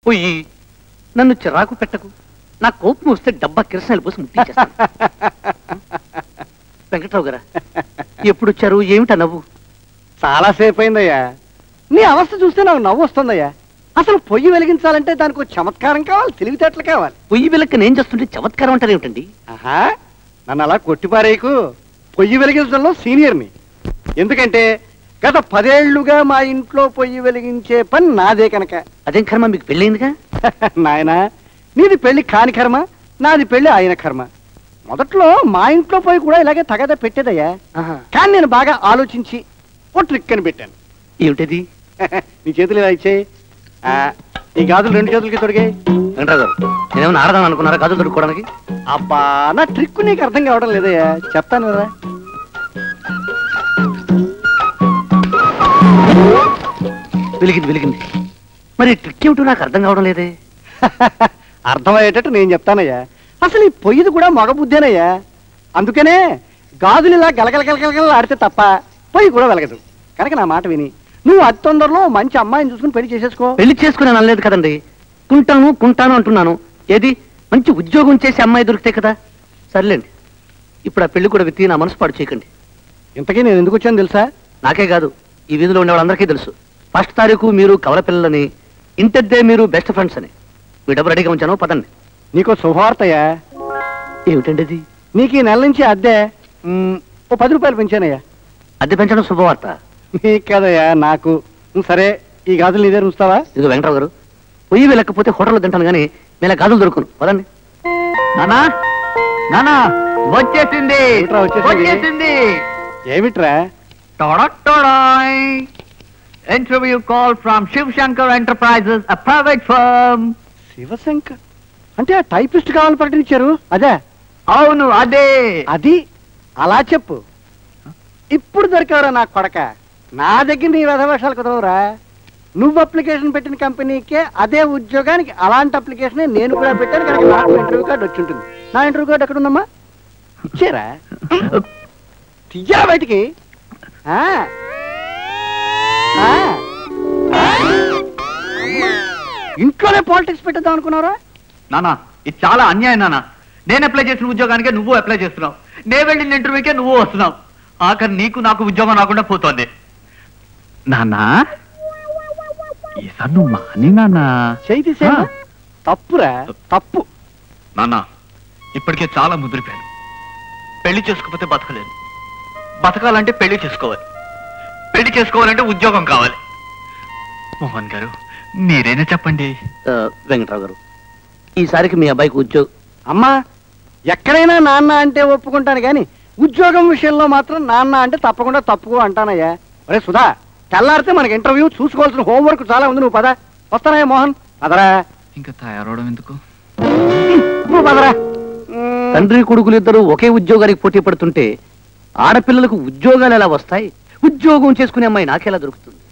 పొయ్యి నన్ను చిరాకు పెట్టకు నా కోపం వస్తే డబ్బా కిరసనాలు పోసి ముట్టించేస్తాను వెంకట్రావు గారా ఎప్పుడు వచ్చారు ఏమిటా నవ్వు చాలా సేపు అయిందయ్యా నీ అవస్థ చూస్తే నాకు నవ్వు వస్తుందయ్యా అసలు పొయ్యి వెలిగించాలంటే దానికి ఒక చమత్కారం కావాలి తెలివితేటలు కావాలి పొయ్యి వెలక్క నేను చేస్తుంటే చమత్కారం అంటారు ఏమిటండి ఆహా నన్ను అలా కొట్టిపారేయకు పొయ్యి వెలిగించడంలో సీనియర్ని ఎందుకంటే గత పదేళ్లుగా మా ఇంట్లో పొయ్యి వెలిగించే పని నాదే కనుక అదేం కర్మ మీకు పెళ్ళయిందిగా నాయనా నీది పెళ్లి కాని కర్మ నాది పెళ్లి ఆయన కర్మ మొదట్లో మా ఇంట్లో పోయి కూడా ఇలాగే తగద పెట్టేదయ్యా ఆహా. కానీ నేను బాగా ఆలోచించి ఓ ట్రిక్ అని పెట్టాను ఏమిటది నీ చేతులు ఇలా ఇచ్చేయి ఆ, ఈ గాజులు రెండు చేతులకి తొడిగాయి వెంకట్రావు గారు నేనేమన్నా ఆడదాం అనుకున్నారా గాజులు దొరుకుకోవడానికి అబ్బా నా ట్రిక్ నీకు అర్థం కావడం లేదయ్యా చెప్తాను కదా వెలిగింది వెలిగింది మరి ట్రిక్ ఏమిటో నాకు అర్థం కావడం లేదే అర్థమయ్యేటట్టు నేను చెప్తానయ్యా అసలు ఈ పొయ్యిది కూడా మగ బుద్ధేనయ్యా అందుకనే గాజులు ఇలా గలగల గలగల ఆడితే తప్ప పొయ్యి కూడా వెలగదు కనుక నా మాట విని నువ్వు అతి తొందరలో మంచి అమ్మాయిని చూసుకుని పెళ్లి చేసేసుకో పెళ్లి చేసుకుని అనలేదు కదండి కుంటాను కుంటాను అంటున్నాను ఏది మంచి ఉద్యోగం చేసే అమ్మాయి దొరికితే కదా సర్లేండి ఇప్పుడు ఆ పెళ్లి కూడా విత్తి నా మనసు పాడు చేయకండి ఇంతకీ నేను ఎందుకు వచ్చాను తెలుసా నాకే కాదు ఈ వీధిలో ఉండే వాళ్ళందరికీ తెలుసు ఫస్ట్ తారీఖు మీరు కవల పిల్లలని ఇంటద్దే మీరు బెస్ట్ ఫ్రెండ్స్ అని మీ డబ్బు రెడీగా ఉంచాను పదండి నీకో శుభవార్తయ్యా ఏమిటండి అది నీకు ఈ నెల నుంచి అద్దె మ్, ఓ పది రూపాయలు పెంచానయ్యా అద్దె పెంచడం శుభవార్త నీకు కదయ్యా నాకు ఉం, సరే ఈ గాజులు నీ దగ్గర ఉంచుతావా ఇదిగో వెంకటరావు గారు పొయ్యి వెళ్ళకపోతే హోటల్లో తింటాను కానీ నేను గాజులు దొరుకును పదండి నానా నానా వచ్చేసింది ఏమిట్రా వచ్చేసింది? వచ్చేసింది ఏమిట్రా interview call from Shiv Shankar enterprises a private firm Shivshankar అంటే ఆ టైపిస్ట్ కావాలని ప్రకటించారు అదే అవును అదే అది అలా చెప్పు ఇప్పుడు దొరికావురా నా కొడక నా దగ్గర నీ వ్యధవేషాలు కుదరవురా నువ్వు అప్లికేషన్ పెట్టిన కంపెనీకే అదే ఉద్యోగానికి అలాంటి అప్లికేషన్ నేను కూడా పెట్టాను కనుక నాకు ఇంటర్వ్యూ కార్డు వచ్చి ఉంటుంది నా ఇంటర్వ్యూ కార్డు ఎక్కడ ఉందమ్మా ఇచ్చారా తీయా బయటికి ఆ. ఆ. ఆ. ఇంట్లోనే పాలిటిక్స్ పెట్టేద్దాం అనుకున్నారా నానా ఇది చాలా అన్యాయం నానా నేను అప్లై చేసిన ఉద్యోగానికే నువ్వు అప్లై చేస్తున్నావు నేను వెళ్ళిన ఇంటర్వ్యూకే నువ్వు వస్తున్నావు ఆఖరి నీకు నాకు ఉద్యోగం రాకుండా పోతోంది నానా ఈసారి నువ్వు మాని నానా చేయి తీసేయమ్మా. తప్పురా తప్పు నానా ఇప్పటికే చాలా ముదిరిపోయాను పెళ్లి చేసుకోకపోతే బతకలేను బతకాలంటే పెళ్లి చేసుకోవాలి పెళ్లి చేసుకోవాలంటే ఉద్యోగం కావాలి మోహన్ గారు మీరైనా చెప్పండి ఆ, వెంకటరావు గారు ఈసారికి మీ అబ్బాయికి ఉద్యోగం అమ్మా ఎక్కడైనా నాన్న అంటే ఒప్పుకుంటాను కానీ ఉద్యోగం విషయంలో మాత్రం నాన్న అంటే తప్పకుండా తప్పుకో అంటానయ్యా ఒరే సుధా తెల్లారితే మనకి ఇంటర్వ్యూ చూసుకోవాల్సిన హోంవర్క్ చాలా ఉంది నువ్వు పద వస్తానయ్యా మోహన్ పదరా ఇంకా తయారవడం ఎందుకు నువ్వు పదరా తండ్రి కొడుకులు ఇద్దరు ఒకే ఉద్యోగానికి పోటీ పడుతుంటే ఆడపిల్లలకు ఉద్యోగాలు ఎలా వస్తాయి ఉద్యోగం చేసుకునే అమ్మాయి నాకెలా దొరుకుతుంది